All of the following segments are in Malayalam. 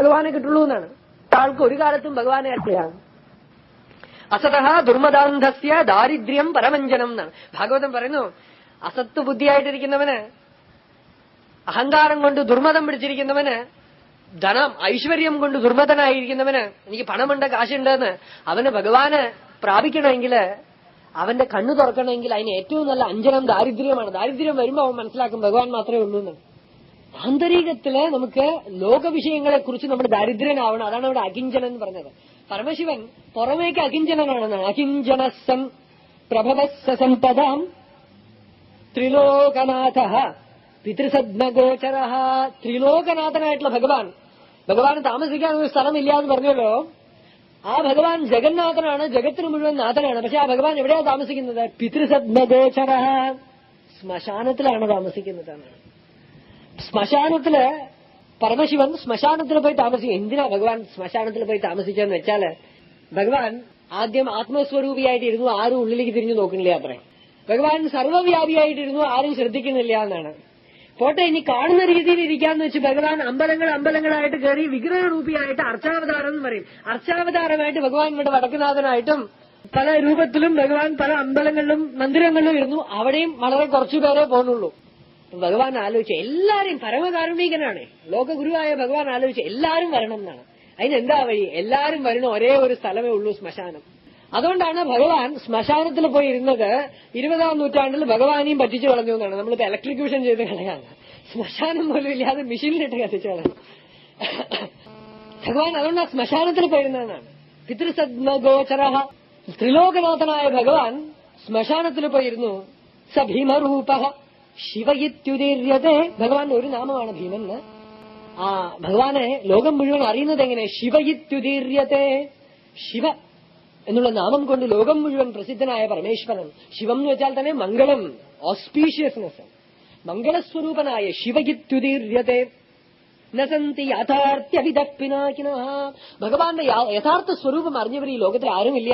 ഭഗവാനെ കിട്ടുള്ളൂ എന്നാണ് ആൾക്ക് ഒരു കാലത്തും ഭഗവാനെ അറിയാം അസത ദുർമദാന്ധസ്യ ദാരിദ്ര്യം പരമഞ്ജനം എന്നാണ് ഭാഗവതം പറയുന്നു അസത്ത് ബുദ്ധിയായിട്ടിരിക്കുന്നവന് അഹങ്കാരം കൊണ്ട് ദുർമതം പിടിച്ചിരിക്കുന്നവന് ധനം ഐശ്വര്യം കൊണ്ട് ദുർമതനായിരിക്കുന്നവന് എനിക്ക് പണമുണ്ട് കാശുണ്ടെന്ന് അവന് ഭഗവാന് പ്രാപിക്കണമെങ്കിൽ അവന്റെ കണ്ണു തുറക്കണമെങ്കിൽ അതിന് ഏറ്റവും നല്ല അഞ്ജനം ദാരിദ്ര്യമാണ് ദാരിദ്ര്യം വരുമ്പോൾ അവൻ മനസ്സിലാക്കും ഭഗവാൻ മാത്രമേ ഉള്ളൂ എന്ന് ആന്തരികത്തില് നമുക്ക് ലോകവിഷയങ്ങളെ കുറിച്ച് നമ്മുടെ ദാരിദ്ര്യനാവണം അതാണ് അവിടെ അകിഞ്ചനൻ എന്ന് പറഞ്ഞത് പരമശിവൻ പുറമേക്ക് അകിഞ്ചനനാണെന്നാണ് അകിഞ്ചനസൻ പ്രഭവസമ്പദാം ത്രിലോകനാഥ പിതൃസദ്മഗോചര ത്രിലോകനാഥനായിട്ടുള്ള ഭഗവാൻ ഭഗവാൻ താമസിക്കാൻ ഒരു സ്ഥലമില്ല എന്ന് പറഞ്ഞല്ലോ ആ ഭഗവാൻ ജഗന്നാഥനാണ് ജഗത്തിന് മുഴുവൻ നാഥനാണ് പക്ഷെ ആ ഭഗവാൻ എവിടെയാ താമസിക്കുന്നത് പിതൃസദ്മഗോചര ശ്മശാനത്തിലാണ് താമസിക്കുന്നത് എന്നാണ് ശ്മശാനത്തില് പരമശിവൻ ശ്മശാനത്തിൽ പോയി താമസിക്കും എന്തിനാ ഭഗവാൻ ശ്മശാനത്തിൽ പോയി താമസിച്ചെന്ന് വെച്ചാല് ഭഗവാൻ ആദ്യം ആത്മസ്വരൂപിയായിട്ടിരുന്നു ആരും ഉള്ളിലേക്ക് തിരിഞ്ഞു നോക്കുന്നില്ല അത്രേ ഭഗവാൻ സർവ്വവ്യാപിയായിട്ടിരുന്നു ആരും ശ്രദ്ധിക്കുന്നില്ല എന്നാണ് പോട്ടെ ഇനി കാണുന്ന രീതിയിൽ ഇരിക്കാന്ന് വെച്ച് ഭഗവാൻ അമ്പലങ്ങൾ അമ്പലങ്ങളായിട്ട് കയറി വിഗ്രഹരൂപിയായിട്ട് അർച്ചാവതാരം എന്ന് പറയും അർച്ചാവതാരമായിട്ട് ഭഗവാൻ ഇവിടെ വടക്കുനാഥനായിട്ടും പല രൂപത്തിലും ഭഗവാൻ പല അമ്പലങ്ങളിലും മന്ദിരങ്ങളിലും ഇരുന്നു അവിടെയും വളരെ കുറച്ചുപേരെ പോകുന്നുള്ളൂ ഭഗവാൻ ആലോചിച്ചു എല്ലാരെയും പരമകാരുണികനാണ് ലോകഗുരുവായ ഭഗവാൻ ആലോചിച്ചു എല്ലാരും വരണം എന്നാണ് അതിനെന്താ വഴി എല്ലാരും വരുന്ന ഒരേ ഒരു സ്ഥലമേ ഉള്ളൂ ശ്മശാനം അതുകൊണ്ടാണ് ഭഗവാൻ ശ്മശാനത്തിൽ പോയി ഇരുന്നത് ഇരുപതാം നൂറ്റാണ്ടിൽ ഭഗവാനെയും പറ്റിച്ചു കളഞ്ഞു എന്നാണ് നമ്മളിപ്പോ ഇലക്ട്രിക്യൂഷൻ ചെയ്ത് കളയാണ് ശ്മശാനം പോലും ഇല്ലാതെ മെഷീനിലിട്ട് കത്തിച്ചു കളഞ്ഞു ഭഗവാൻ അതുകൊണ്ട് ആ ശ്മശാനത്തിൽ പോയിരുന്നതെന്നാണ് പിതൃസദ്മഗോചര ത്രിലോകനാഥനായ ഭഗവാൻ ശ്മശാനത്തിൽ പോയിരുന്നു സ ഭീമരൂപ ശിവയിത്യുദീര്യത്തെ ഭഗവാൻ ഒരു നാമമാണ് ഭീമെന്ന് ആ ഭഗവാനെ ലോകം മുഴുവൻ അറിയുന്നത് എങ്ങനെ ശിവയിത്യുദീര്യത്തെ ശിവ എന്നുള്ള നാമം കൊണ്ട് ലോകം മുഴുവൻ പ്രസിദ്ധനായ പരമേശ്വരൻ ശിവം എന്ന് വെച്ചാൽ തന്നെ മംഗളം ഓസ്പീഷ്യസ്നെസ് മംഗളസ്വരൂപനായ ശിവയിത്യുദീര്യത്തെ നസന്തി യാഥാർത്ഥ്യവിധ പിനാക്കിന ഭഗവാന്റെ യാ- യഥാർത്ഥ സ്വരൂപം അറിഞ്ഞവർ ഈ ലോകത്തിൽ ആരുമില്ല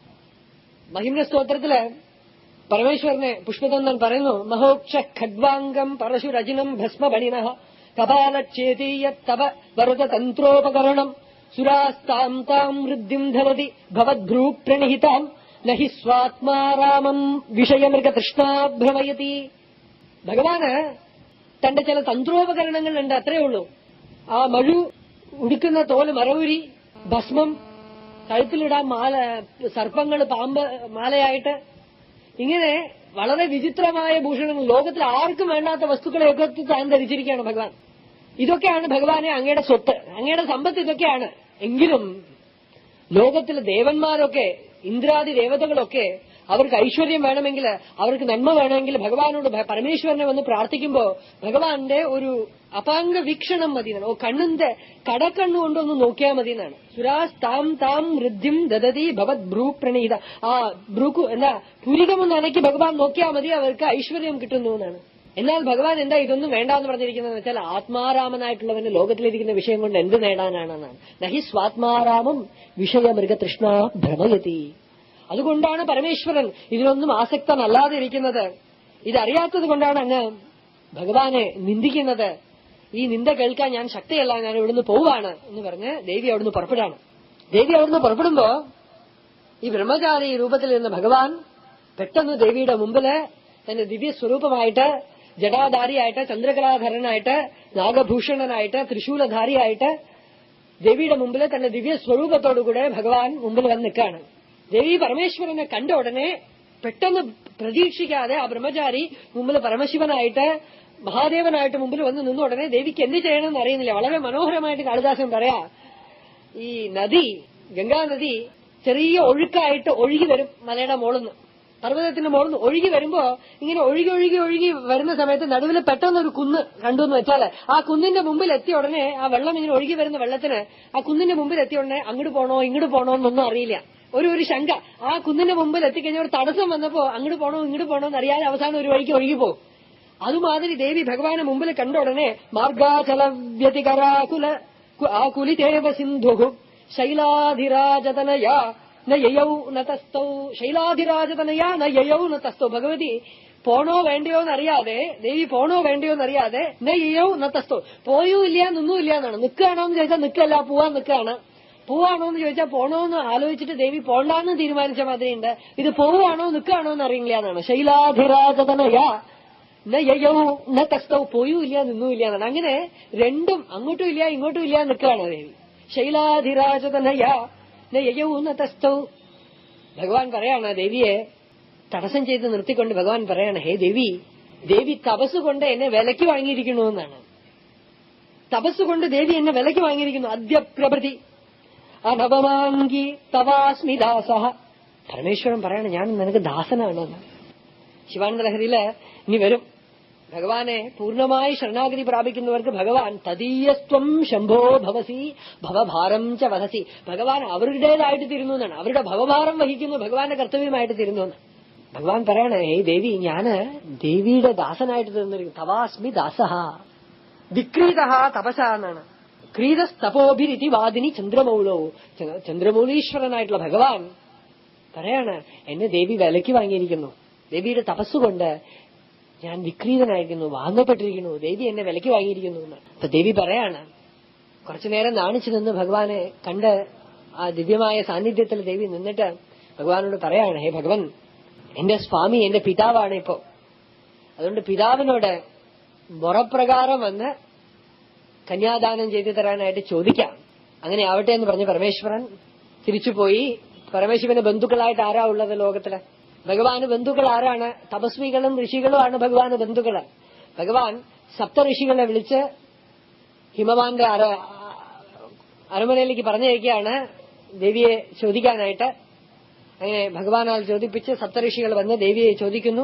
മഹിമ്ന സ്തോത്രത്തില് പരമേശ്വരനെ പുഷ്പതന്ദൻ പറയുന്നു മഹോക്ഷ ഖഡ്വാംഗം പരശുരചിനം ഭസ്മബണിന കപാലക്ഷേതീയ തവ വരത തന്ത്രോപകരണം സുരാസ്താം താം വൃദ്ധിം ധരതി ഭവദ്ഭ്രൂ പ്രണിഹിതാം നഹി സ്വാത്മാരാമം വിഷയമൃഗ തൃഷ്ണാഭ്രമയതി ഭഗവാന് തന്റെ ചില തന്ത്രോപകരണങ്ങളുണ്ട് അത്രേ ഉള്ളൂ ആ മഴു ഉടുക്കുന്ന തോല് മറവുരി ഭസ്മം കഴുത്തിലിടാൻ മാല സർപ്പങ്ങൾ പാമ്പ് മാലയായിട്ട് ഇങ്ങനെ വളരെ വിചിത്രമായ ഭൂഷണങ്ങൾ ലോകത്തിൽ ആർക്കും വേണ്ടാത്ത വസ്തുക്കളെയൊക്കെ താൻ ധരിച്ചിരിക്കുകയാണ് ഭഗവാൻ ഇതൊക്കെയാണ് ഭഗവാനെ അങ്ങയുടെ സ്വത്ത് അങ്ങയുടെ സമ്പത്ത് ഇതൊക്കെയാണ് എങ്കിലും ലോകത്തിലെ ദേവന്മാരൊക്കെ ഇന്ദ്രാദി ദേവതകളൊക്കെ അവർക്ക് ഐശ്വര്യം വേണമെങ്കിൽ അവർക്ക് നന്മ വേണമെങ്കിൽ ഭഗവാനോട് ഭ- പരമേശ്വരനെ വന്ന് പ്രാർത്ഥിക്കുമ്പോ ഭഗവാന്റെ ഒരു അപാംഗ വീക്ഷണം മതി എന്നാണ് ഓ കണ്ണിന്റെ കടക്കണ്ണുകൊണ്ടൊന്ന് നോക്കിയാൽ മതി എന്നാണ് സുരാസ് താം താം വൃദ്ധിം ദദതി ഭവത് ഭ്രൂ പ്രണീത ആ ഭ്രൂക്കു എന്താ പുരികമൊന്ന് അനക്കി ഭഗവാൻ നോക്കിയാൽ മതി അവർക്ക് ഐശ്വര്യം കിട്ടുന്നു എന്നാണ് എന്നാൽ ഭഗവാൻ എന്താ ഇതൊന്നും വേണ്ടാന്ന് പറഞ്ഞിരിക്കുന്നത് വെച്ചാൽ ആത്മാരാമനായിട്ടുള്ളവന് ലോകത്തിലിരിക്കുന്ന വിഷയം കൊണ്ട് എന്ത് നേടാനാണെന്നാണ് നഹി സ്വാത്മാരാമം വിഷയമൃഗതൃഷ്ണ ഭ്രമയതി അതുകൊണ്ടാണ് പരമേശ്വരൻ ഇതിലൊന്നും ആസക്തനല്ലാതെ ഇരിക്കുന്നത് ഇതറിയാത്തത് കൊണ്ടാണ് അങ്ങ് ഭഗവാനെ നിന്ദിക്കുന്നത് ഈ നിന്ദ കേൾക്കാൻ ഞാൻ ശക്തിയല്ല ഞാൻ ഇവിടുന്ന് പോവാണ് എന്ന് പറഞ്ഞ് ദേവി അവിടുന്ന് പുറപ്പെടാണ് ദേവി അവിടുന്ന് പുറപ്പെടുമ്പോ ഈ ബ്രഹ്മചാരി രൂപത്തിൽ ഇരുന്ന ഭഗവാൻ പെട്ടെന്ന് ദേവിയുടെ മുമ്പില് തന്റെ ദിവ്യ സ്വരൂപമായിട്ട് ജടാധാരിയായിട്ട് ചന്ദ്രകലാധരനായിട്ട് നാഗഭൂഷണനായിട്ട് ത്രിശൂലധാരിയായിട്ട് ദേവിയുടെ മുമ്പിൽ തന്റെ ദിവ്യ സ്വരൂപത്തോടുകൂടെ ഭഗവാൻ മുമ്പിൽ വന്ന് നിൽക്കുകയാണ് ദേവി പരമേശ്വരനെ കണ്ട ഉടനെ പെട്ടെന്ന് പ്രതീക്ഷിക്കാതെ ആ ബ്രഹ്മചാരി മുമ്പിൽ പരമശിവനായിട്ട് മഹാദേവനായിട്ട് മുമ്പിൽ വന്ന് നിന്ന ഉടനെ ദേവിക്ക് എന്ത് ചെയ്യണമെന്ന് അറിയുന്നില്ല വളരെ മനോഹരമായിട്ട് കാളിദാസൻ പറയാ ഈ നദി ഗംഗാ നദി ചെറിയ ഒഴുക്കായിട്ട് ഒഴുകി വരും മലയുടെ മോളിന്ന് പർവ്വതത്തിന്റെ മോളിന്ന് ഒഴുകി വരുമ്പോ ഇങ്ങനെ ഒഴുകി ഒഴുകി ഒഴുകി വരുന്ന സമയത്ത് നടുവിൽ പെട്ടെന്ന് ഒരു കുന്ന് കണ്ടു എന്ന് വെച്ചാല് ആ കുന്നിന്റെ മുമ്പിൽ എത്തിയ ഉടനെ ആ വെള്ളം ഇങ്ങനെ ഒഴുകി വരുന്ന വെള്ളത്തിന് ആ കുന്നിന്റെ മുമ്പിൽ എത്തിയ ഉടനെ അങ്ങോട്ട് പോണോ ഇങ്ങോട്ട് പോണോ എന്നൊന്നും അറിയില്ല ഒരു ഒരു ശങ്ക ആ കുന്നിന്റെ മുമ്പിൽ എത്തിക്കഴിഞ്ഞ ഒരു തടസ്സം വന്നപ്പോ അങ്ങോട്ട് പോണോ ഇങ്ങോട്ട് പോണോ എന്ന് അറിയാതെ അവസാനം ഒരു വഴിക്ക് ഒഴുകി പോകും അതുമാതിരി ദേവി ഭഗവാനെ മുമ്പിൽ കണ്ട ഉടനെ മാർഗാചല വ്യതികരാകുല ആകുലിതേവ സിന്ധു ശൈലാധിരാജതനയ ന യയൗ ന തസ്തൗ ശൈലാധിരാജതനയ ന യയൗ ന തസ്തൗ ഭഗവതി പോണോ വേണ്ടയോ എന്നറിയാതെ ദേവി പോണോ വേണ്ടയോ എന്നറിയാതെ നെയ്യോ നത്തസ്തോ പോയോ ഇല്ല നിന്നും ഇല്ല എന്നാണ് നിൽക്കുകയാണോ എന്ന് ചോദിച്ചാൽ നിൽക്കല്ല പോവാൻ നിൽക്കുകയാണ് പോവാണോ എന്ന് ചോദിച്ചാൽ പോണോ എന്ന് ആലോചിച്ചിട്ട് ദേവി പോണ്ടാന്ന് തീരുമാനിച്ച മാതിരിയുണ്ട് ഇത് പോവാണോ നിൽക്കുകയാണോ എന്ന് അറിയില്ല എന്നാണ് ശൈലാധിരാജതനയ നയ്യോ ന തസ്തവ് പോയും ഇല്ല നിന്നും ഇല്ല എന്നാണ് അങ്ങനെ രണ്ടും അങ്ങോട്ടും ഇല്ല ഇങ്ങോട്ടും ഇല്ല നിൽക്കുകയാണ് ദേവി ശൈലാധിരാജതനയ നയ്യോ ന തസ്തവ് ഭഗവാൻ പറയാണ് ദേവിയെ തടസ്സം ചെയ്ത് നിർത്തിക്കൊണ്ട് ഭഗവാൻ പറയാണ് ഹേ ദേവി ദേവി തപസ് കൊണ്ട് എന്നെ വിലക്ക് വാങ്ങിയിരിക്കുന്നു എന്നാണ് തപസ് കൊണ്ട് ദേവി എന്നെ വിലക്ക് വാങ്ങിയിരിക്കുന്നു അദ്യപ്രഭൃതി അനവമാങ്കി തവാസ്മി ദാസ പരമേശ്വരൻ പറയാണ് ഞാൻ നിനക്ക് ദാസനാണെന്ന് ശിവാനന്ദ ലഹരിയില് ഇനി വരും ഭഗവാനെ പൂർണ്ണമായി ശരണാഗതി പ്രാപിക്കുന്നവർക്ക് ഭഗവാൻ തദീയസ്ത്വം ശംഭോ ഭവസി ഭവഭാരം ച വധസി ഭഗവാൻ അവരുടേതായിട്ട് തീരുന്നു എന്നാണ് അവരുടെ ഭവഭാരം വഹിക്കുന്നു ഭഗവാന്റെ കർത്തവ്യമായിട്ട് തീരുന്നു എന്ന് ഭഗവാൻ പറയണേ ഏ ദേവി ഞാന് ദേവിയുടെ ദാസനായിട്ട് തീർന്നിരിക്കുന്നു തവാസ്മി ദാസഹ വിക്രീത തപസ എന്നാണ് ക്രീതസ്തപോഭിരിതി വാദിനി ചന്ദ്രമൗളോ ച- ചന്ദ്രമൗളീശ്വരനായിട്ടുള്ള ഭഗവാൻ പറയാണ് എന്നെ ദേവി വിലയ്ക്ക് വാങ്ങിയിരിക്കുന്നു ദേവിയുടെ തപസ്സുകൊണ്ട് ഞാൻ വിക്രീതനായിരിക്കുന്നു വാങ്ങപ്പെട്ടിരിക്കുന്നു ദേവി എന്നെ വിലയ്ക്ക് വാങ്ങിയിരിക്കുന്നു എന്ന് അപ്പൊ ദേവി പറയാണ് കുറച്ചു നേരം നാണിച്ചു നിന്ന് ഭഗവാനെ കണ്ട് ആ ദിവ്യമായ സാന്നിധ്യത്തിൽ ദേവി നിന്നിട്ട് ഭഗവാനോട് പറയാണ് ഹേ ഭഗവൻ എന്റെ സ്വാമി എന്റെ പിതാവാണ് ഇപ്പോ അതുകൊണ്ട് പിതാവിനോട് മുറപ്രകാരം വന്ന് കന്യാദാനം ചെയ്തു തരാനായിട്ട് ചോദിക്കാം അങ്ങനെ ആവട്ടെ എന്ന് പറഞ്ഞ് പരമേശ്വരൻ തിരിച്ചുപോയി പരമേശ്വരന് ബന്ധുക്കളായിട്ട് ആരാ ഉള്ളത് ലോകത്തില് ഭഗവാന് ബന്ധുക്കൾ ആരാണ് തപസ്വികളും ഋഷികളുമാണ് ഭഗവാന് ബന്ധുക്കള് ഭഗവാൻ സപ്ത ഋഷികളെ വിളിച്ച് ഹിമവാന്റെ അര അരമനയിലേക്ക് പറഞ്ഞയക്കുകയാണ് ദേവിയെ ചോദിക്കാനായിട്ട് അങ്ങനെ ഭഗവാനാൽ ചോദിപ്പിച്ച് സപ്തഋഷികൾ വന്ന് ദേവിയെ ചോദിക്കുന്നു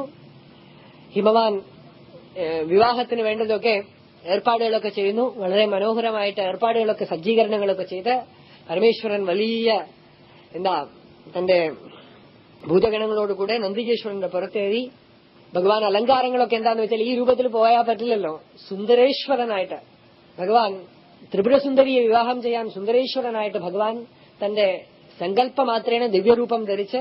ഹിമവാൻ ഏഹ്, വിവാഹത്തിന് വേണ്ടതൊക്കെ ഏർപ്പാടുകളൊക്കെ ചെയ്യുന്നു വളരെ മനോഹരമായിട്ട് ഏർപ്പാടുകളൊക്കെ സജ്ജീകരണങ്ങളൊക്കെ ചെയ്ത് പരമേശ്വരൻ വലിയ എന്താ തന്റെ ഭൂതഗണങ്ങളോടുകൂടെ നന്ദികേശ്വരന്റെ പുറത്തേറി ഭഗവാൻ അലങ്കാരങ്ങളൊക്കെ എന്താന്ന് വെച്ചാൽ ഈ രൂപത്തിൽ പോയാൽ പറ്റില്ലല്ലോ സുന്ദരേശ്വരനായിട്ട് ഭഗവാൻ ത്രിപുരസുന്ദരിയെ വിവാഹം ചെയ്യാൻ സുന്ദരേശ്വരനായിട്ട് ഭഗവാൻ തന്റെ സങ്കല്പമാത്രേണ ദിവ്യരൂപം ധരിച്ച്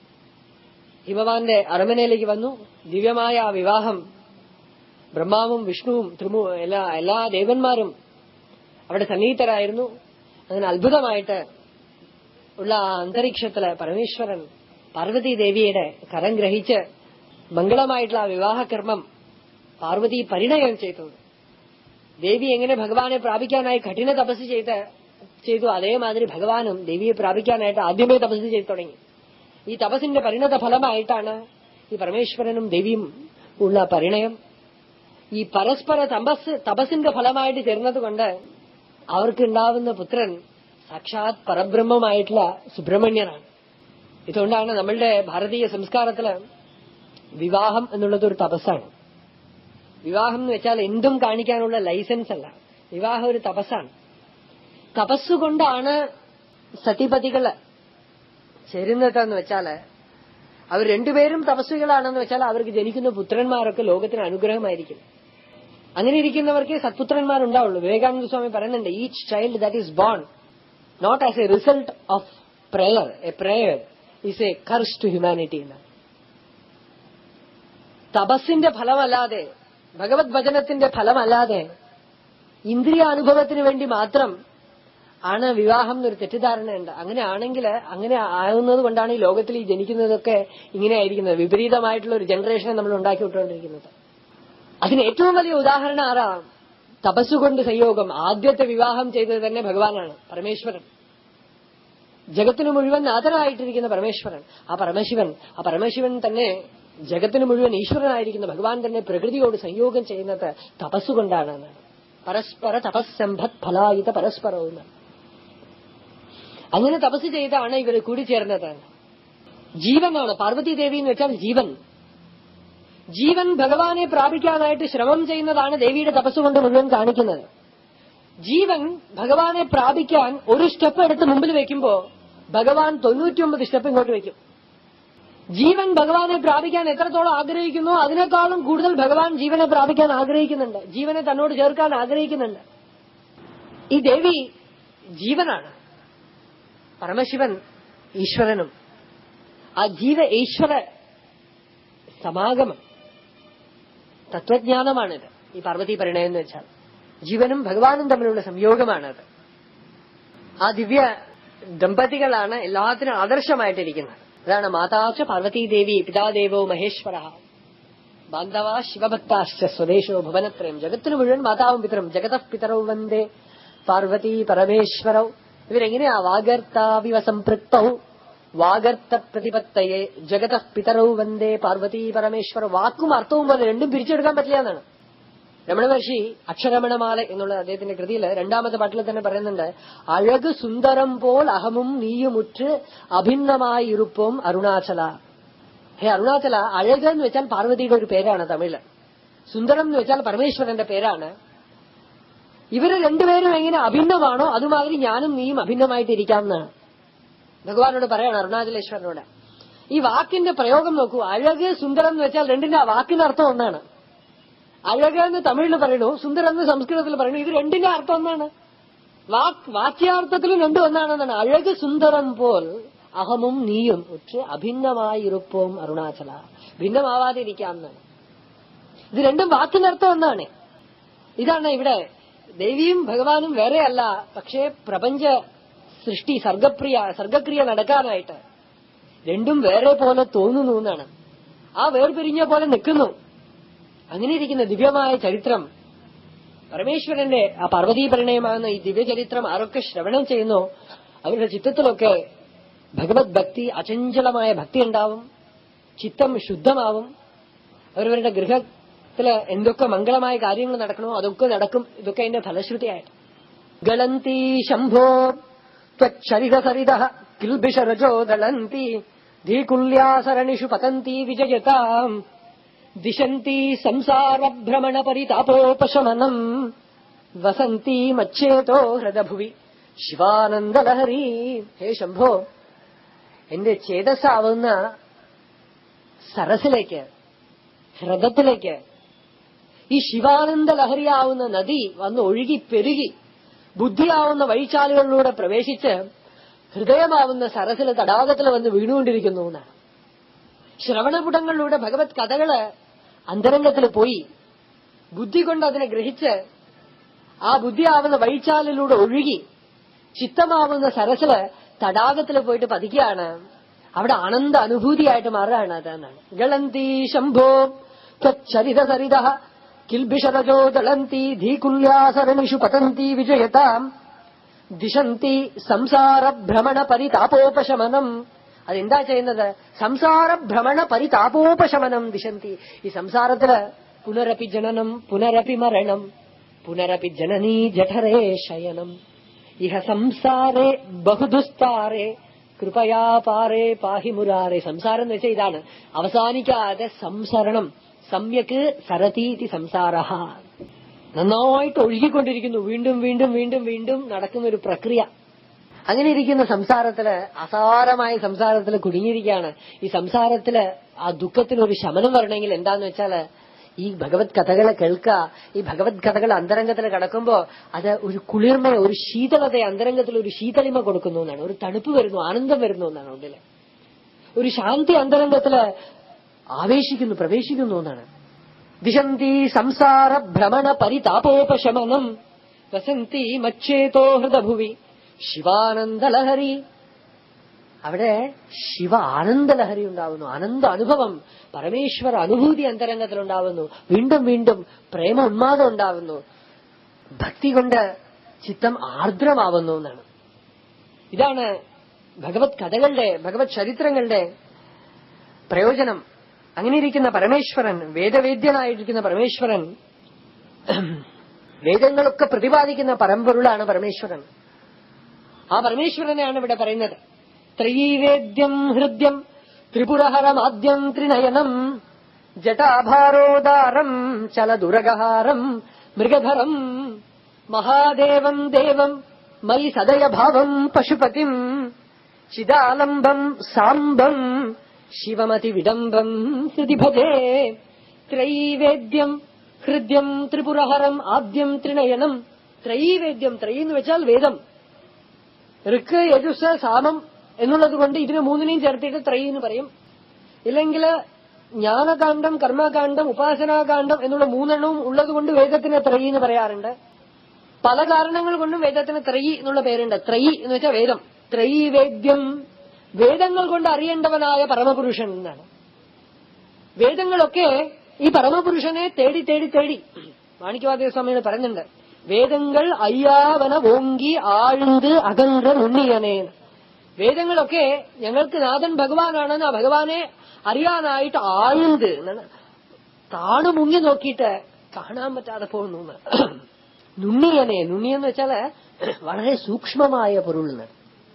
ഹിമവാന്റെ അരമനയിലേക്ക് വന്നു ദിവ്യമായ ആ വിവാഹം ബ്രഹ്മാവും വിഷ്ണുവും ത്രിമു എല്ലാ എല്ലാ ദേവന്മാരും അവിടെ സന്നിഹിതരായിരുന്നു അങ്ങനെ അത്ഭുതമായിട്ട് ഉള്ള ആ അന്തരീക്ഷത്തില് പരമേശ്വരൻ പാർവതി ദേവിയുടെ കരം ഗ്രഹിച്ച് മംഗളമായിട്ടുള്ള ആ വിവാഹകർമ്മം പാർവതി പരിണയം ചെയ്തു ദേവി എങ്ങനെ ഭഗവാനെ പ്രാപിക്കാനായി കഠിന തപസ് ചെയ്ത് ചെയ്തു അതേമാതിരി ഭഗവാനും ദേവിയെ പ്രാപിക്കാനായിട്ട് ആദ്യമേ തപസ് ചെയ്തു തുടങ്ങി ഈ തപസിന്റെ പരിണത ഫലമായിട്ടാണ് ഈ പരമേശ്വരനും ദേവിയും ഉള്ള പരിണയം ഈ പരസ്പര തപസ് തപസിന്റെ ഫലമായിട്ട് ചേർന്നതുകൊണ്ട് അവർക്കുണ്ടാവുന്ന പുത്രൻ സാക്ഷാത് പരബ്രഹ്മമായിട്ടുള്ള സുബ്രഹ്മണ്യനാണ് ഇതുകൊണ്ടാണ് നമ്മളുടെ ഭാരതീയ സംസ്കാരത്തില് വിവാഹം എന്നുള്ളത് ഒരു തപസ്സാണ് വിവാഹം എന്ന് വെച്ചാൽ എന്തും കാണിക്കാനുള്ള ലൈസൻസ് അല്ല വിവാഹം ഒരു തപസ്സാണ് തപസ്സുകൊണ്ടാണ് സതിപതികള് ചേരുന്നതെന്ന് വെച്ചാല് അവർ രണ്ടുപേരും തപസ്വികളാണെന്ന് വെച്ചാൽ അവർക്ക് ജനിക്കുന്ന പുത്രന്മാരൊക്കെ ലോകത്തിന് അനുഗ്രഹമായിരിക്കും അങ്ങനെ ഇരിക്കുന്നവർക്ക് സത്പുത്രന്മാർ ഉണ്ടാവുള്ളൂ വിവേകാനന്ദ സ്വാമി പറയുന്നുണ്ട് each child that is born not as a result of prayer a prayer is a curse to humanity എന്ന് തപസ്സിന്റെ ഫലമല്ലാതെ ഭഗവത് ഭജനത്തിന്റെ ഫലമല്ലാതെ ഇന്ദ്രിയാനുഭവത്തിന് വേണ്ടി മാത്രം ആണ് വിവാഹം എന്നൊരു തെറ്റിദ്ധാരണയുണ്ട് അങ്ങനെ ആണെങ്കിൽ അങ്ങനെ ആകുന്നത് കൊണ്ടാണ് ഈ ലോകത്തിൽ ഈ ജനിക്കുന്നതൊക്കെ ഇങ്ങനെ ആയിരിക്കുന്നത് വിപരീതമായിട്ടുള്ള ഒരു ജനറേഷനെ നമ്മൾ ഉണ്ടാക്കി വിട്ടുകൊണ്ടിരിക്കുന്നത് അതിന് ഏറ്റവും വലിയ ഉദാഹരണം ആരാ തപസ്സുകൊണ്ട് സംയോഗം ആദ്യത്തെ വിവാഹം ചെയ്തത് തന്നെ ഭഗവാനാണ് പരമേശ്വരൻ ജഗത്തിന് മുഴുവൻ നാഥനായിട്ടിരിക്കുന്ന പരമേശ്വരൻ ആ പരമശിവൻ ആ പരമശിവൻ തന്നെ ജഗത്തിന് മുഴുവൻ ഈശ്വരനായിരിക്കുന്ന ഭഗവാൻ തന്നെ പ്രകൃതിയോട് സംയോഗം ചെയ്യുന്നത് തപസ്സുകൊണ്ടാണ് എന്നാണ് പരസ്പര തപസ്സംഭത് ഫലായുധ പരസ്പരവും അങ്ങനെ തപസ് ചെയ്താണ് ഇവർ കൂടിച്ചേർന്നത് ജീവനാണ് പാർവതി ദേവി എന്ന് വെച്ചാൽ ജീവൻ ജീവൻ ഭഗവാനെ പ്രാപിക്കാനായിട്ട് ശ്രമം ചെയ്യുന്നതാണ് ദേവിയുടെ തപസ്സുകൊണ്ട് മുഴുവൻ കാണിക്കുന്നത് ജീവൻ ഭഗവാനെ പ്രാപിക്കാൻ ഒരു സ്റ്റെപ്പ് എടുത്ത് മുമ്പിൽ വെക്കുമ്പോ ഭഗവാൻ തൊണ്ണൂറ്റിയൊമ്പത് സ്റ്റെപ്പ് ഇങ്ങോട്ട് വെക്കും ജീവൻ ഭഗവാനെ പ്രാപിക്കാൻ എത്രത്തോളം ആഗ്രഹിക്കുന്നു അതിനേക്കാളും കൂടുതൽ ഭഗവാൻ ജീവനെ പ്രാപിക്കാൻ ആഗ്രഹിക്കുന്നുണ്ട് ജീവനെ തന്നോട് ചേർക്കാൻ ആഗ്രഹിക്കുന്നുണ്ട് ഈ ദേവി ജീവനാണ് പരമശിവൻ ഈശ്വരനും ആ ജീവ ഈശ്വര സമാഗമം തത്വജ്ഞാനമാണിത് ഈ പാർവതി പരിണയം എന്ന് വെച്ചാൽ ജീവനും ഭഗവാനും തമ്മിലുള്ള സംയോഗമാണത് ആ ദിവ്യ ദമ്പതികളാണ് എല്ലാത്തിനും ആദർശമായിട്ടിരിക്കുന്നത് അതാണ് മാതാച്ച പാർവതീദേവി പിതാദേവോ മഹേശ്വര ബാന്ധവ ശിവഭക്താശ്ച സ്വദേശോ ഭുവനത്രയം ജഗത്തിന് മുഴുവൻ മാതാവും പിതരും ജഗത പിതരൗ വന്ദേ പാർവതി പരമേശ്വരൗ ഇവരെങ്ങനെയാ വാഗർത്താവിവ സംപൃക്തൗ വാഗർത്ത പ്രതിപത്തയെ ജഗത പിതരൗ വന്ദേ പാർവതി പരമേശ്വര വാക്കും അർത്ഥവും പോലെ രണ്ടും പിരിച്ചെടുക്കാൻ പറ്റില്ല എന്നാണ് രമണ മഹർഷി അക്ഷരമണമാല എന്നുള്ള അദ്ദേഹത്തിന്റെ കൃതിയിൽ രണ്ടാമത്തെ പാട്ടിൽ തന്നെ പറയുന്നുണ്ട് അഴക് സുന്ദരം പോൽ അഹമും നീയുമുറ്റ് അഭിന്നമായി ഇരുപ്പും അരുണാചല ഹേ അരുണാചല അഴക് എന്ന് വെച്ചാൽ പാർവതിയുടെ ഒരു പേരാണ് തമിഴില് സുന്ദരം എന്ന് വെച്ചാൽ പരമേശ്വരന്റെ പേരാണ് ഇവര് രണ്ടുപേരും എങ്ങനെ അഭിന്നമാണോ അതുമാതിരി ഞാനും നീയും അഭിന്നമായിട്ടിരിക്കാം എന്നാണ് ഭഗവാനോട് പറയാണ് അരുണാചലേശ്വരനോട് ഈ വാക്കിന്റെ പ്രയോഗം നോക്കൂ അഴക് സുന്ദരം എന്ന് വെച്ചാൽ രണ്ടിന്റെ ആ വാക്കിന്റെ അർത്ഥം ഒന്നാണ് അഴക് എന്ന് തമിഴിൽ പറയണു സുന്ദരം എന്ന് സംസ്കൃതത്തിൽ പറയണു ഇത് രണ്ടിന്റെ അർത്ഥം ഒന്നാണ് വാക് വാക്യാർത്ഥത്തിലും രണ്ടും ഒന്നാണെന്നാണ് അഴക് സുന്ദരം പോൽ അഹമും നീയും ഉറ്റ് അഭിന്നമായിരുപ്പവും അരുണാചല ഭിന്നമാവാതിരിക്കാം എന്നാണ് ഇത് രണ്ടും വാക്കിനർത്ഥം ഒന്നാണ് ഇതാണ് ഇവിടെ ദേവിയും ഭഗവാനും വേറെയല്ല പക്ഷേ പ്രപഞ്ച സൃഷ്ടി സർഗപ്രിയ സർഗക്രിയ നടക്കാനായിട്ട് രണ്ടും വേറെ പോലെ തോന്നുന്നു എന്നാണ് ആ വേർപിരിഞ്ഞ പോലെ നിൽക്കുന്നു അങ്ങനെ ഇരിക്കുന്ന ദിവ്യമായ ചരിത്രം പരമേശ്വരന്റെ ആ പാർവതീ പരിണയമാകുന്ന ഈ ദിവ്യചരിത്രം ആരൊക്കെ ശ്രവണം ചെയ്യുന്നോ അവരുടെ ചിത്തത്തിലൊക്കെ ഭഗവത് ഭക്തി അചഞ്ചലമായ ഭക്തി ഉണ്ടാവും ചിത്തം ശുദ്ധമാവും അവരവരുടെ ഗൃഹത്തില് എന്തൊക്കെ മംഗളമായ കാര്യങ്ങൾ നടക്കണോ അതൊക്കെ നടക്കും ഇതൊക്കെ അതിന്റെ ഫലശ്രുതിയായിട്ട് ഗളന്തി ശംഭോ ത്വരിതസരിത കിൽബിഷരജോ ദളന്തി ധീകുല്യാസരണിഷു പതന്തി വിജയതാം ദിശന്തി സംസാര ഭ്രമണ പരിതാപോപശമനം വസന്തി മച്ഛേതോ ഹൃദഭുവി ശിവാനന്ദലഹരി ഹേ ശംഭോ എന്റെ ചേതസ്സാവുന്ന സരസിലേക്ക് ഹൃദത്തിലേക്ക് ഈ ശിവാനന്ദ ലഹരിയാവുന്ന നദി വന്ന് ഒഴുകി പെരുകി ബുദ്ധിയാവുന്ന വഴിച്ചാലുകളിലൂടെ പ്രവേശിച്ച് ഹൃദയമാവുന്ന സരസിലെ തടാകത്തിൽ വന്ന് വീണുകൊണ്ടിരിക്കുന്നു എന്നാണ് ശ്രവണപുടങ്ങളിലൂടെ ഭഗവത് കഥകള് അന്തരംഗത്തിൽ പോയി ബുദ്ധി കൊണ്ട് അതിനെ ഗ്രഹിച്ച് ആ ബുദ്ധിയാവുന്ന വഴിച്ചാലിലൂടെ ഒഴുകി ചിത്തമാവുന്ന സരസില് തടാകത്തിൽ പോയിട്ട് പതിക്കുകയാണ് അവിടെ ആനന്ദ അനുഭൂതിയായിട്ട് മാറുകയാണ് അതെന്നാണ് ഗളന്തി ശംഭോ ത്വരിത സരിത കിൽബിഷരജോ ദളന്തി ധീകുല്യാസരണിഷു പതന്തി വിജയതാം ദിശന്തി സംസാര ഭ്രമണ പരിതാപോപശമനം അതെന്താ ചെയ്യുന്നത് സംസാര ഭ്രമണ പരിതാപോപശമനം ദിശന്തി ഈ സംസാരത്തില് പുനരപി ജനനം പുനരപി മരണം പുനരപി ജനനീ ജഠരേ ശയനം ഇഹ സംസാരേ ബഹുദുസ്താരേ കൃപയാ പാറേ പാഹി മുരാറേ സംസാരം എന്ന് വെച്ചാൽ ഇതാണ് അവസാനിക്കാതെ സംസരണം സമ്യക്ക് സരതീതി സംസാര നന്നായിട്ട് ഒഴുകിക്കൊണ്ടിരിക്കുന്നു വീണ്ടും വീണ്ടും വീണ്ടും വീണ്ടും നടക്കുന്ന ഒരു പ്രക്രിയ അങ്ങനെ ഇരിക്കുന്ന സംസാരത്തില് അസാരമായ സംസാരത്തിൽ കുടുങ്ങിയിരിക്കുകയാണ് ഈ സംസാരത്തില് ആ ദുഃഖത്തിന് ഒരു ശമനം വരണമെങ്കിൽ എന്താന്ന് വെച്ചാല് ഈ ഭഗവത് കഥകളെ കേൾക്കുക ഈ ഭഗവത് കഥകൾ അന്തരംഗത്തിൽ കടക്കുമ്പോ അത് ഒരു കുളിർമ ഒരു ശീതളത അന്തരംഗത്തിൽ ഒരു ശീതളിമ കൊടുക്കുന്നു എന്നാണ് ഒരു തണുപ്പ് വരുന്നു ആനന്ദം വരുന്നു എന്നാണ് ഉള്ളില് ഒരു ശാന്തി അന്തരംഗത്തില് ആവേശിക്കുന്നു പ്രവേശിക്കുന്നു എന്നാണ് ദിശന്തി സംസാര ഭ്രമണ പരിതാപോപശമനം വസന്തി മച്ചേതോ ഹൃദഭുവി ശിവാനന്ദലഹരി അവിടെ ശിവ ആനന്ദലഹരി ഉണ്ടാവുന്നു ആനന്ദ അനുഭവം പരമേശ്വര അനുഭൂതി അന്തരംഗത്തിലുണ്ടാവുന്നു വീണ്ടും വീണ്ടും പ്രേമ ഉന്മാദം ഉണ്ടാവുന്നു ഭക്തി കൊണ്ട് ചിത്തം ആർദ്രമാവുന്നു എന്നാണ് ഇതാണ് ഭഗവത് കഥകളുടെ ഭഗവത് ചരിത്രങ്ങളുടെ പ്രയോജനം അങ്ങനെ ഇരിക്കുന്ന പരമേശ്വരൻ വേദവേദ്യനായിരിക്കുന്ന പരമേശ്വരൻ വേദങ്ങളൊക്കെ പ്രതിപാദിക്കുന്ന പരമ്പൊരുളാണ് പരമേശ്വരൻ ആ പരമേശ്വരനെയാണ് ഇവിടെ പറയുന്നത് ത്രയീവേദ്യം ഹൃദ്യം ത്രിപുരഹരമാദ്യം ത്രിനയനം ജടാഭാരോദാരം ചലദുരഗഹാരം മൃഗധരം മഹാദേവം ദേവം മയി സദയഭാവം പശുപതിം ചിദാലംബം സാംബം ശിവമതി വിഡംബം ഹൃദി ഭജേ ത്രൈവേദ്യം ഹൃദ്യം ത്രിപുരഹരം ആദ്യം ത്രിനയനം ത്രൈവേദ്യം ത്രൈ എന്ന് വെച്ചാൽ വേദം ഋക്ക് യജുസ് സാമം എന്നുള്ളത് കൊണ്ട് ഇതിന് മൂന്നിനെയും ചേർത്തിട്ട് ത്രൈ എന്ന് പറയും ഇല്ലെങ്കിൽ ജ്ഞാനകാന്ഡം കർമ്മകാന്ഡം ഉപാസനാകാന്ഡം എന്നുള്ള മൂന്നെണ്ണവും ഉള്ളതുകൊണ്ട് വേദത്തിന് ത്രയി എന്ന് പറയാറുണ്ട് പല കാരണങ്ങൾ കൊണ്ടും വേദത്തിന് ത്രയി എന്നുള്ള പേരുണ്ട് ത്രയി എന്ന് വെച്ചാൽ വേദം ത്രയി വേദ്യം വേദങ്ങൾ കൊണ്ട് അറിയേണ്ടവനായ പരമപുരുഷൻ എന്നാണ് വേദങ്ങളൊക്കെ ഈ പരമപുരുഷനെ തേടി തേടി തേടി മാണിക്യവാദ്യ സ്വാമികൾ പറയുന്നുണ്ട് വേദങ്ങൾ അയ്യാവന ഓങ്കി ആഴ്ந்து അകன்ற ഉണ്ണിയനേ വേദങ്ങളൊക്കെ ഞങ്ങൾക്ക് നാഥൻ ഭഗവാനാണെന്ന് ആ ഭഗവാനെ അറിയാനായിട്ട് ആഴ്ந்து എന്നാണ് താണു മുങ്ങി നോക്കിയിട്ട് കാണാൻ പറ്റാതെ പോകുന്നു എന്ന്. നുണ്ണിയനെ നുണ്ണിയെന്ന് വെച്ചാല് വളരെ സൂക്ഷ്മമായ പൊരുളിന്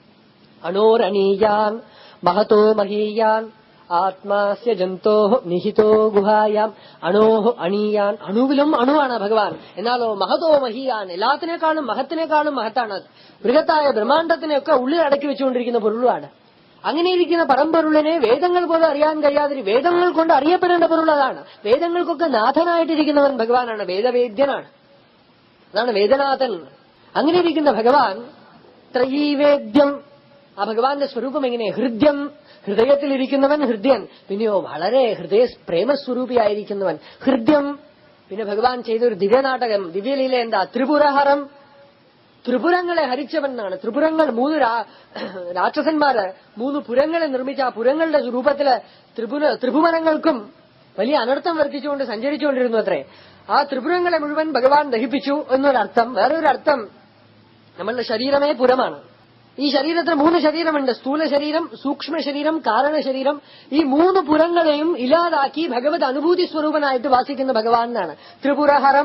അണോരണീയാൻ മഹതോ മഹീയാൻ ആത്മാസ്യ ജന്തോ നിഹിതോ ഗുഹായാം അണോഹ് അണീയാൻ അണുവിലും അണുവാണ് ഭഗവാൻ എന്നാലോ മഹതോ മഹീയാൻ എല്ലാത്തിനേക്കാളും മഹത്തിനേക്കാളും മഹത്താണ് അത്. ബൃഹത്തായ ബ്രഹ്മാണ്ടത്തിനെയൊക്കെ ഉള്ളിൽ അടക്കി വെച്ചുകൊണ്ടിരിക്കുന്ന പൊരുളാണ് അങ്ങനെ ഇരിക്കുന്ന പരമ്പൊരുളിനെ വേദങ്ങൾ പോലും അറിയാൻ കഴിയാതെ വേദങ്ങൾ കൊണ്ട് അറിയപ്പെടേണ്ട പൊരുൾ അതാണ് വേദങ്ങൾക്കൊക്കെ നാഥനായിട്ടിരിക്കുന്നവൻ ഭഗവാനാണ് വേദവേദ്യനാണ് അതാണ് വേദനാഥൻ അങ്ങനെ ഇരിക്കുന്ന ഭഗവാൻ ത്രയീവേദ്യം ആ ഭഗവാന്റെ സ്വരൂപം എങ്ങനെ ഹൃദ്യം ഹൃദയത്തിലിരിക്കുന്നവൻ ഹൃദ്യൻ പിന്നെയോ വളരെ ഹൃദയ പ്രേമസ്വരൂപിയായിരിക്കുന്നവൻ ഹൃദ്യം പിന്നെ ഭഗവാൻ ചെയ്ത ഒരു ദിവ്യനാടകം ദിവ്യലീല എന്താ ത്രിപുരഹരം ത്രിപുരങ്ങളെ ഹരിച്ചവൻ എന്നാണ് ത്രിപുരങ്ങൾ മൂന്ന് രാ- രാക്ഷസന്മാര് മൂന്ന് പുരങ്ങളെ നിർമ്മിച്ച ആ പുരങ്ങളുടെ രൂപത്തില് ത്രിപുര ത്രിഭുവനങ്ങൾക്കും വലിയ അനർത്ഥം വർദ്ധിച്ചുകൊണ്ട് സഞ്ചരിച്ചുകൊണ്ടിരുന്നു അത്രേ ആ ത്രിപുരങ്ങളെ മുഴുവൻ ഭഗവാൻ ദഹിപ്പിച്ചു എന്നൊരർത്ഥം വേറൊരർത്ഥം നമ്മളുടെ ശരീരമേ പുരമാണ് ഈ ശരീരത്തിന് മൂന്ന് ശരീരമുണ്ട് സ്ഥൂല ശരീരം സൂക്ഷ്മ ശരീരം കാരണ ശരീരം ഈ മൂന്ന് പുരങ്ങളെയും ഇല്ലാതാക്കി ഭഗവത് അനുഭൂതി സ്വരൂപനായിട്ട് വാസിക്കുന്ന ഭഗവാൻ എന്നാണ് ത്രിപുരഹരം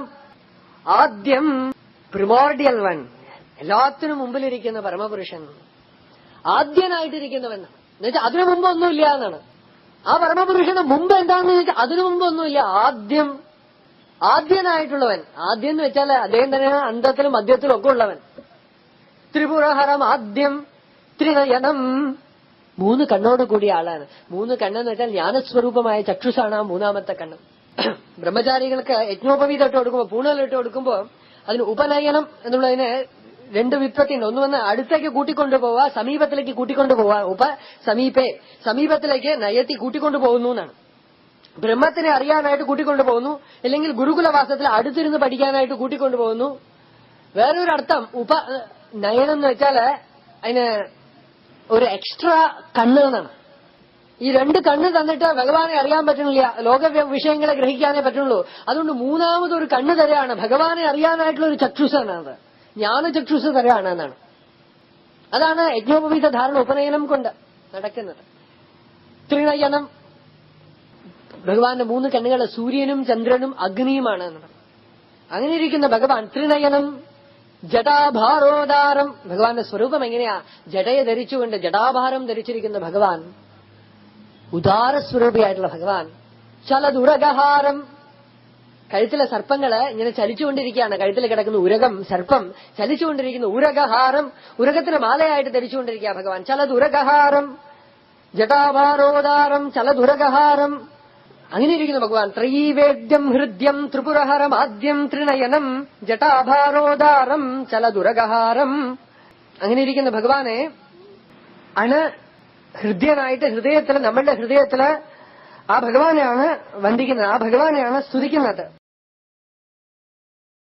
ആദ്യം പ്രിമോർഡിയൽ വൺ എല്ലാത്തിനും മുമ്പിലിരിക്കുന്ന പരമപുരുഷൻ ആദ്യനായിട്ടിരിക്കുന്നവൻ എന്നുവെച്ചാൽ അതിനു മുമ്പ് ഒന്നുമില്ല എന്നാണ് ആ പരമപുരുഷന് മുമ്പ് എന്താണെന്ന് വെച്ചാൽ അതിനു മുമ്പ് ഒന്നുമില്ല ആദ്യം ആദ്യനായിട്ടുള്ളവൻ ആദ്യം എന്ന് വെച്ചാൽ അദ്ദേഹം തന്നെയാണ് അന്തത്തിലും മധ്യത്തിലും ഒക്കെ ഉള്ളവൻ ത്രിപുരഹരം ആദ്യം ത്രിനയനം മൂന്ന് കണ്ണോട് കൂടിയ ആളാണ് മൂന്ന് കണ്ണെന്ന് വെച്ചാൽ ജ്ഞാനസ്വരൂപമായ ചക്ഷുസാണ് ആ മൂന്നാമത്തെ കണ്ണ് ബ്രഹ്മചാരികൾക്ക് യജ്ഞോപവീതം കൊടുക്കുമ്പോൾ പൂണലിട്ട് കൊടുക്കുമ്പോൾ അതിന് ഉപനയനം എന്നുള്ളതിന് രണ്ട് വിപ്രത്തിണ്ട് ഒന്ന് വന്ന് അടുത്തേക്ക് കൂട്ടിക്കൊണ്ടു പോവാ സമീപത്തിലേക്ക് കൂട്ടിക്കൊണ്ടു പോവാ ഉപ സമീപേ സമീപത്തിലേക്ക് നയത്തി കൂട്ടിക്കൊണ്ടു പോകുന്നു എന്നാണ് ബ്രഹ്മത്തിനെ അറിയാനായിട്ട് കൂട്ടിക്കൊണ്ടു പോകുന്നു അല്ലെങ്കിൽ ഗുരുകുലവാസത്തിൽ അടുത്തിരുന്ന് പഠിക്കാനായിട്ട് കൂട്ടിക്കൊണ്ടു പോകുന്നു വേറൊരു അർത്ഥം ഉപ നയനം എന്ന് വെച്ചാല് അതിന് ഒരു എക്സ്ട്രാ കണ്ണ് എന്നാണ് ഈ രണ്ട് കണ്ണ് തന്നിട്ട് ഭഗവാനെ അറിയാൻ പറ്റുന്നില്ല ലോക വ്യ- വിഷയങ്ങളെ ഗ്രഹിക്കാനേ പറ്റുള്ളൂ അതുകൊണ്ട് മൂന്നാമതൊരു കണ്ണ് തരാണ് ഭഗവാനെ അറിയാനായിട്ടുള്ള ഒരു ചക്ഷുസാണ് അത് ജ്ഞാനചക്ഷുസ് തരാണ് എന്നാണ് അതാണ് യജ്ഞോപവീത ധാരണ ഉപനയനം കൊണ്ട് നടക്കുന്നത് ത്രിനയനം ഭഗവാന്റെ മൂന്ന് കണ്ണുകൾ സൂര്യനും ചന്ദ്രനും അഗ്നിയുമാണ് എന്നാണ് അങ്ങനെ ഇരിക്കുന്ന ഭഗവാൻ ത്രിനയനം ജടാഭാരോദാരം ഭഗവാന്റെ സ്വരൂപം എങ്ങനെയാ ജടയെ ധരിച്ചുകൊണ്ട് ജടാഭാരം ധരിച്ചിരിക്കുന്ന ഭഗവാൻ ഉദാരസ്വരൂപിയായിട്ടുള്ള ഭഗവാൻ ചലതുരകഹാരം കഴുത്തിലെ സർപ്പങ്ങള് ഇങ്ങനെ ചലിച്ചുകൊണ്ടിരിക്കുകയാണ് കഴുത്തിൽ കിടക്കുന്ന ഉരകം സർപ്പം ചലിച്ചുകൊണ്ടിരിക്കുന്ന ഉരകഹാരം ഉരകത്തിന് മാലയായിട്ട് ധരിച്ചുകൊണ്ടിരിക്കുക ഭഗവാൻ ചലതുരകഹാരം ജടാഭാരോദാരം ചലതുരകഹാരം അങ്ങനെ ഇരിക്കുന്നു ഭഗവാൻ ത്രയീവേദ്യം ഹൃദ്യം ത്രിപുരഹരം ആദ്യം ത്രിനയനം ജടാഭാരോദാരം ചലതുരകഹാരം അങ്ങനെ ഇരിക്കുന്ന ഭഗവാനെ ആണ് ഹൃദയനായിട്ട് ഹൃദയത്തില് നമ്മളുടെ ഹൃദയത്തില് ആ ഭഗവാനെയാണ് വന്ദിക്കുന്നത് ആ ഭഗവാനെയാണ് സ്തുതിക്കുന്നത്